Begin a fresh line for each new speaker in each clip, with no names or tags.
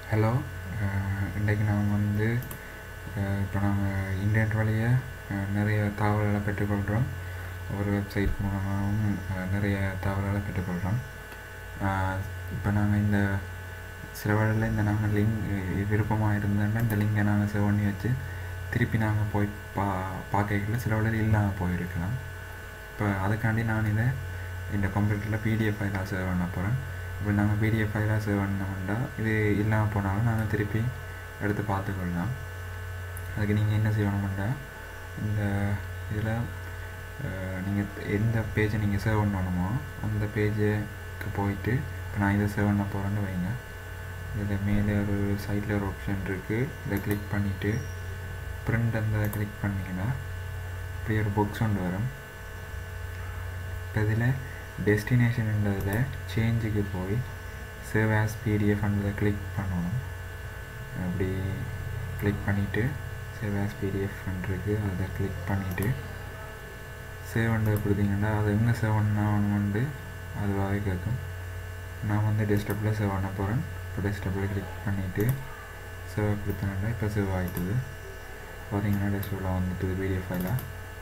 hello இன்றைக்கு நாம் வந்து இப்போ நாங்கள் இன்டர்நெட் வழியாக நிறைய தகவல்களை பெற்றுக்கொள்கிறோம் ஒரு வெப்சைட் மூலமாகவும் அஹ், நிறைய தகவல்களை பெற்றுக்கொள்கிறோம் இப்போ நாங்கள் இந்த சில வேளையில் இந்த நாங்கள் லிங்க் விருப்பமாக இருந்தோன்னா இந்த லிங்கை நாங்கள் சேவ் பண்ணி வச்சு திருப்பி நாங்கள் போய் பா பார்க்கல சில வேளையில் இல்லாமல் போயிருக்கலாம் இப்போ அதுக்காண்டி நான் இதை இந்த கம்ப்யூட்டரில் பிடிஎஃப் ஃபைலாக சேவ் பண்ண போகிறேன் இப்போ நாங்கள் பிடிஎஃப் ஃபைலாக சேவ் பண்ணோம்னா இது இல்லாமல் போனாலும் நாங்கள் திருப்பி எடுத்து பார்த்துக்கொள்ளலாம் அதுக்கு நீங்கள் என்ன செய்யணும்னா இந்த இதில் நீங்கள் எந்த பேஜை நீங்கள் சேவ் பண்ணணுமோ அந்த பேஜுக்கு போயிட்டு இப்போ நான் இதை சேவ் பண்ண போகிறேன்னு வைங்க இதில் மேலே ஒரு சைடில் ஒரு ஆப்ஷன் இருக்குது இதை கிளிக் பண்ணிவிட்டு பிரிண்ட் அந்த கிளிக் பண்ணிங்கன்னா இப்படி ஒரு புக்ஸ் ஒன்று வரும் இப்போ இதில் டெஸ்டினேஷன்ன்றதில் சேஞ்சுக்கு போய் சேவ் ஆஸ் பிடிஎஃப்ன்றதை கிளிக் பண்ணணும் அப்படி கிளிக் பண்ணிவிட்டு சேவ் ஆஸ் பிடிஎஃப்ன்றது அதை கிளிக் பண்ணிவிட்டு சேவ் பண்ணுறது கொடுத்தீங்கன்னா அது எங்கே சேவ் பண்ணணும்னு அதுவாகவே கேட்கும் நான் வந்து டெஸ்க்டாப்பில் சேவ் பண்ண போகிறேன் இப்போ டெஸ்க்டாப்பில் கிளிக் பண்ணிவிட்டு சேவ் கொடுத்தனால இப்போ சேவ் ஆகிட்டுது பார்த்தீங்கன்னா டெஸ்க்டாப்பில் வந்துட்டு பிடிஎஃப் ஃபைலாக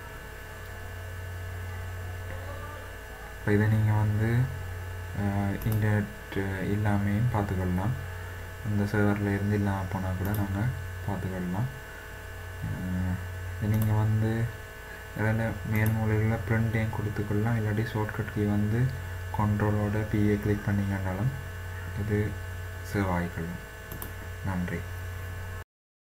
இப்போ இதை நீங்கள் வந்து இன்டர்நெட் இல்லாமையும் பார்த்துக்கொள்ளலாம் அந்த சர்வரில் இருந்து இல்லாமல் போனால் கூட நாங்கள் பார்த்துக்கொள்ளலாம் நீங்கள் வந்து இதில் மேல் மூலையில் ப்ரிண்ட்டையும் கொடுத்துக்கொள்ளலாம் இல்லாட்டி ஷார்ட்கட் கீ வந்து கண்ட்ரோலோட பிஏ கிளிக் பண்ணிங்கன்னாலும் இது சேவ் ஆகிக்கொள்ளும் நன்றி